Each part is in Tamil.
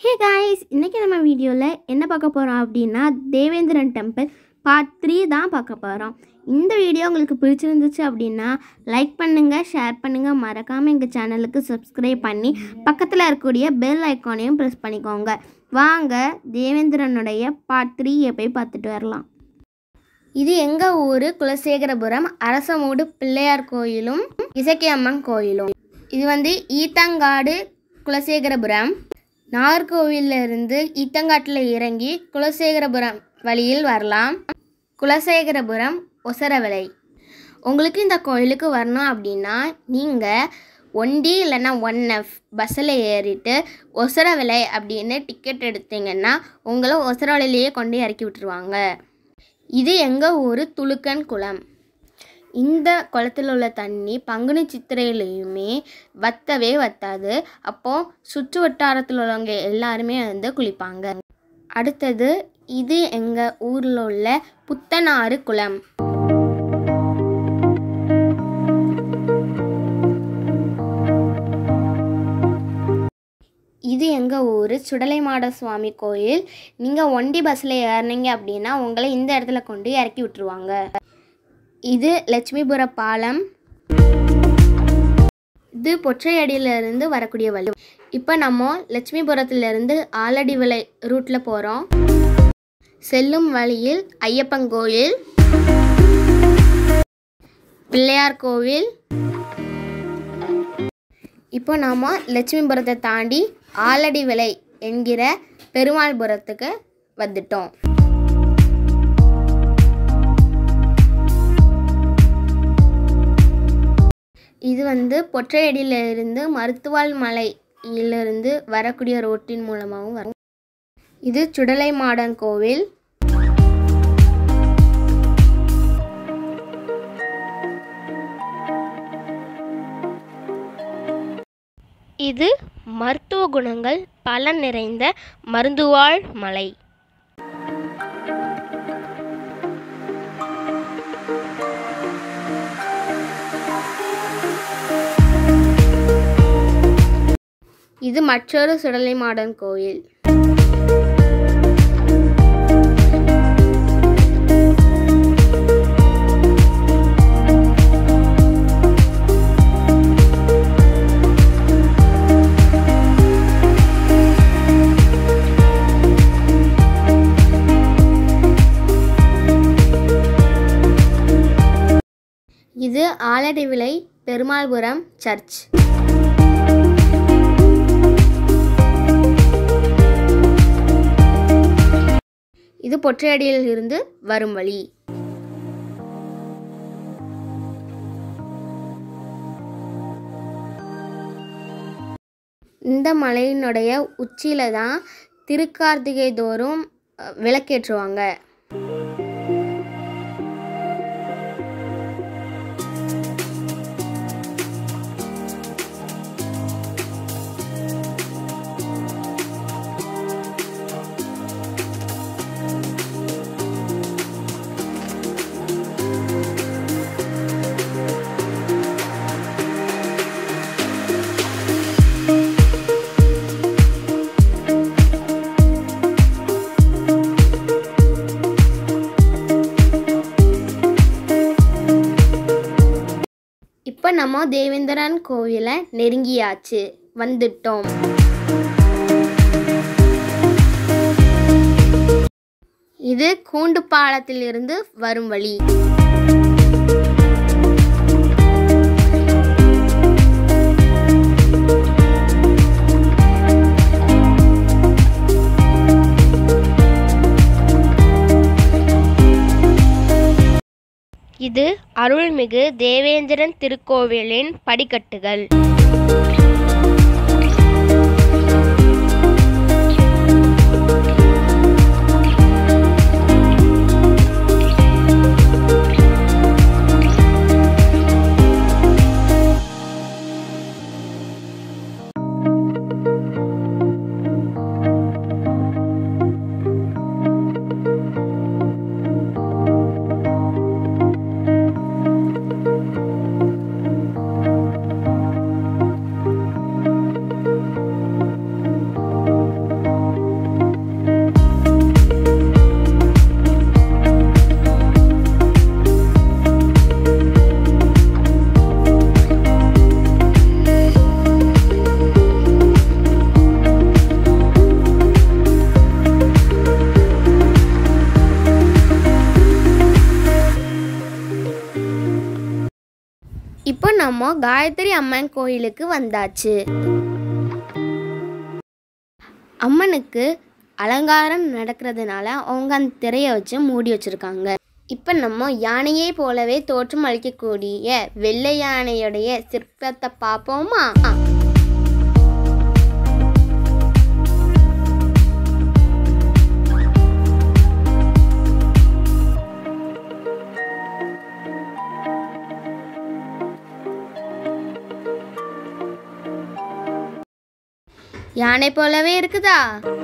ஹே காய்ஸ் இன்றைக்கி நம்ம வீடியோவில் என்ன பார்க்க போகிறோம் அப்படின்னா தேவேந்திரன் டெம்பிள் பார்ட் த்ரீ தான் பார்க்க போகிறோம் இந்த வீடியோ உங்களுக்கு பிடிச்சிருந்துச்சு அப்படின்னா லைக் பண்ணுங்கள் ஷேர் பண்ணுங்கள் மறக்காமல் எங்கள் சேனலுக்கு சப்ஸ்கிரைப் பண்ணி பக்கத்தில் இருக்கக்கூடிய பெல் ஐக்கானையும் ப்ரெஸ் பண்ணிக்கோங்க வாங்க தேவேந்திரனுடைய பார்ட் த்ரீயை போய் பார்த்துட்டு வரலாம் இது எங்கள் ஊர் குலசேகரபுரம் அரசமூடு பிள்ளையார் கோயிலும் இசக்கியம்மன் கோயிலும் இது வந்து ஈத்தங்காடு குலசேகரபுரம் நாகர்கோவில்ல இருந்து ஈத்தங்காட்டில் இறங்கி குலசேகரபுரம் வழியில் வரலாம் குலசேகரபுரம் ஒசரவிலை உங்களுக்கு இந்த கோயிலுக்கு வரணும் அப்படின்னா நீங்கள் ஒன் டி இல்லைன்னா ஒன் எஃப் பஸ்ஸில் ஏறிட்டு ஒசரவிலை அப்படின்னு டிக்கெட் எடுத்தீங்கன்னா உங்களை ஒசரவிலையிலேயே கொண்டு இறக்கி விட்டுருவாங்க இது எங்கள் ஊர் துலுக்கன் குளம் இந்த குளத்தில் உள்ள தண்ணி பங்குனி சித்திரையிலையுமே வத்தவே வத்தாது அப்போது சுற்று வட்டாரத்தில் உள்ளவங்க எல்லாருமே வந்து குளிப்பாங்க அடுத்தது இது எங்கள் ஊரில் உள்ள புத்தனாறு குளம் இது எங்கள் ஊர் சுடலைமாட சுவாமி கோயில் நீங்கள் ஒண்டி பஸ்ஸில் ஏறினீங்க அப்படின்னா உங்களை இந்த இடத்துல கொண்டு இறக்கி விட்டுருவாங்க இது லட்சுமிபுர பாலம் இது பொற்றையடியிலிருந்து வரக்கூடிய வழி இப்போ நம்ம லட்சுமிபுரத்திலிருந்து ஆலடி விலை ரூட்டில் போகிறோம் செல்லும் வழியில் ஐயப்பன் கோயில் பிள்ளையார் கோவில் இப்போ நாம் லட்சுமிபுரத்தை தாண்டி ஆலடி விலை என்கிற பெருமாள்புரத்துக்கு வந்துட்டோம் இது வந்து பொற்றையடியில இருந்து மருத்துவால் மலையிலிருந்து வரக்கூடிய ரோட்டின் மூலமாகவும் வரும் இது சுடலை மாடன் கோவில் இது மருத்துவ குணங்கள் பல நிறைந்த மருந்துவாழ் மலை இது மற்றொரு சுடலை மாடன் கோயில் இது ஆலடிவிலை பெருமாள்புரம் சர்ச் இது பொற்றையடியில் இருந்து வரும் வழி இந்த மலையினுடைய உச்சியில தான் திருக்கார்த்திகை தோறும் அஹ், விளக்கேற்றுவாங்க இப்போ நம்ம தேவேந்திரன் கோவிலை நெருங்கியாச்சு வந்துட்டோம் இது கூண்டு பாலத்திலிருந்து வரும் வழி இது அருள்மிகு தேவேந்திரன் திருக்கோவிலின் படிக்கட்டுகள் நம்ம காயத்ரி அம்மன் கோயிலுக்கு வந்தாச்சு அம்மனுக்கு அலங்காரம் நடக்கிறதுனால அவங்க அந்த திரையை வச்சு மூடி வச்சுருக்காங்க இப்போ நம்ம யானையை போலவே தோற்றம் அளிக்கக்கூடிய வெள்ளை யானையுடைய சிற்பத்தை பார்ப்போமா ஆ. யானை போலவே இருக்குதா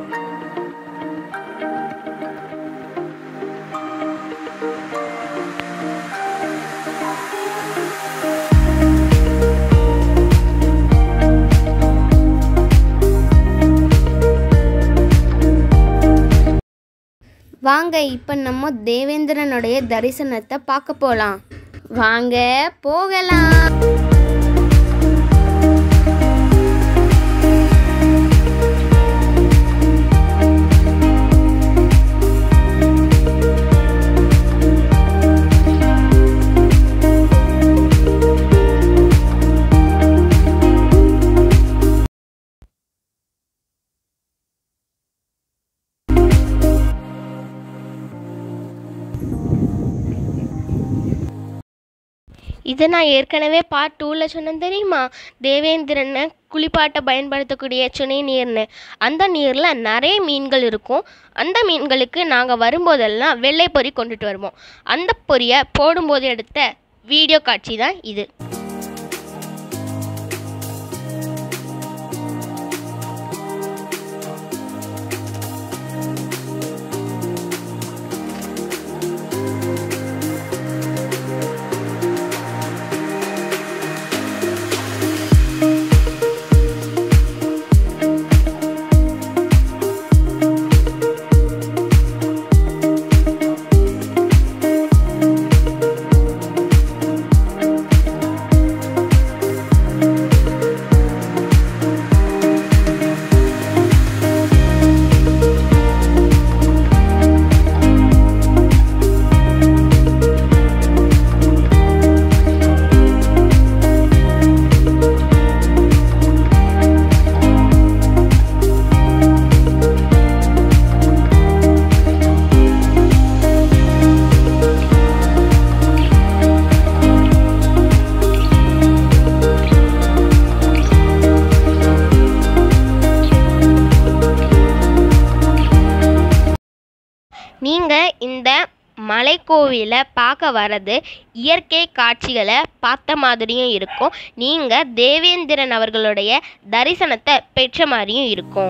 வாங்க இப்போ நம்ம தேவேந்திரனுடைய தரிசனத்தை பார்க்க போகலாம் வாங்க போகலாம் இதை நான் ஏற்கனவே பார்ட் டூவில் சொன்னேன் தெரியுமா தேவேந்திரனை குளிப்பாட்ட பயன்படுத்தக்கூடிய சுனை நீர்னு அந்த நீரில் நிறைய மீன்கள் இருக்கும் அந்த மீன்களுக்கு நாங்கள் வரும்போதெல்லாம் வெள்ளை பொறி கொண்டுட்டு வருவோம் அந்த பொரியை போடும்போது எடுத்த வீடியோ காட்சி தான் இது நீங்கள் இந்த மலைக்கோவிலை பார்க்க வர்றது இயற்கை காட்சிகளை பார்த்த மாதிரியும் இருக்கும் நீங்கள் தேவேந்திரன் அவர்களுடைய தரிசனத்தை பெற்ற மாதிரியும் இருக்கும்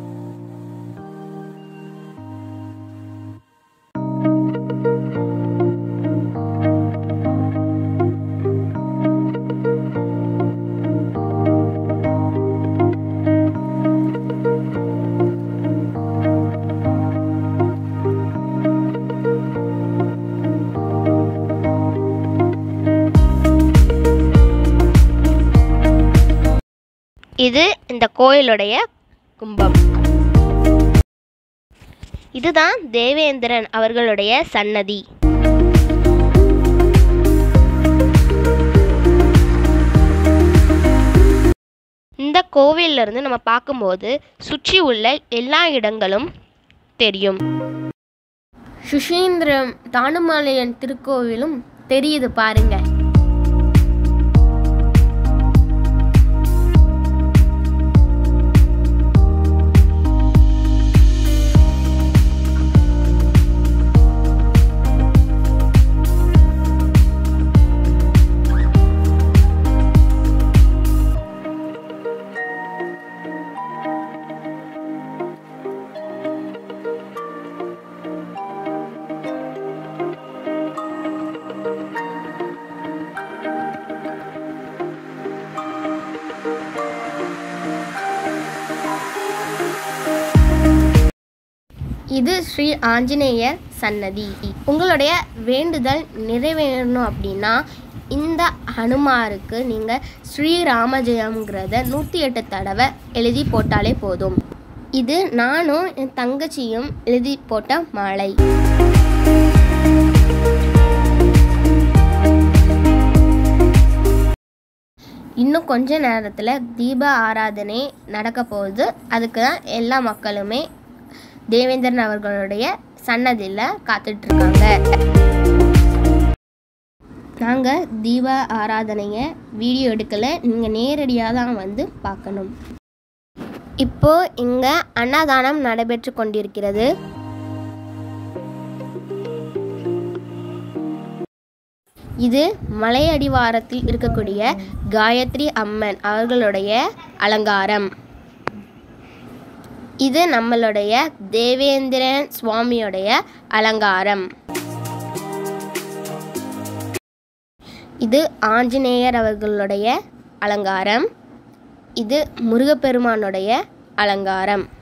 இது இந்த கோயிலுடைய கும்பம் இதுதான் தேவேந்திரன் அவர்களுடைய சன்னதி இந்த கோவில்ல இருந்து நம்ம பார்க்கும்போது சுற்றி உள்ள எல்லா இடங்களும் தெரியும் சுஷீந்திரம் தானுமாலையன் திருக்கோவிலும் தெரியுது பாருங்க இது ஸ்ரீ ஆஞ்சநேயர் சன்னதி உங்களுடைய வேண்டுதல் நிறைவேறணும் அப்படின்னா இந்த ஹனுமாருக்கு நீங்கள் ஸ்ரீராமஜெயம்ங்கிறத நூற்றி எட்டு தடவை எழுதி போட்டாலே போதும் இது நானும் என் தங்கச்சியும் எழுதி போட்ட மாலை இன்னும் கொஞ்ச நேரத்தில் தீப ஆராதனை நடக்க போகுது அதுக்கு தான் எல்லா மக்களுமே தேவேந்திரன் அவர்களுடைய சன்னதியில் காத்துட்ருக்காங்க நாங்கள் தீப ஆராதனையை வீடியோ எடுக்கலை நீங்கள் நேரடியாக தான் வந்து பார்க்கணும் இப்போ இங்கே அன்னதானம் நடைபெற்று கொண்டிருக்கிறது இது மலை அடிவாரத்தில் இருக்கக்கூடிய காயத்ரி அம்மன் அவர்களுடைய அலங்காரம் இது நம்மளுடைய தேவேந்திரன் சுவாமியுடைய அலங்காரம் இது ஆஞ்சநேயர் அவர்களுடைய அலங்காரம் இது முருகப்பெருமானுடைய அலங்காரம்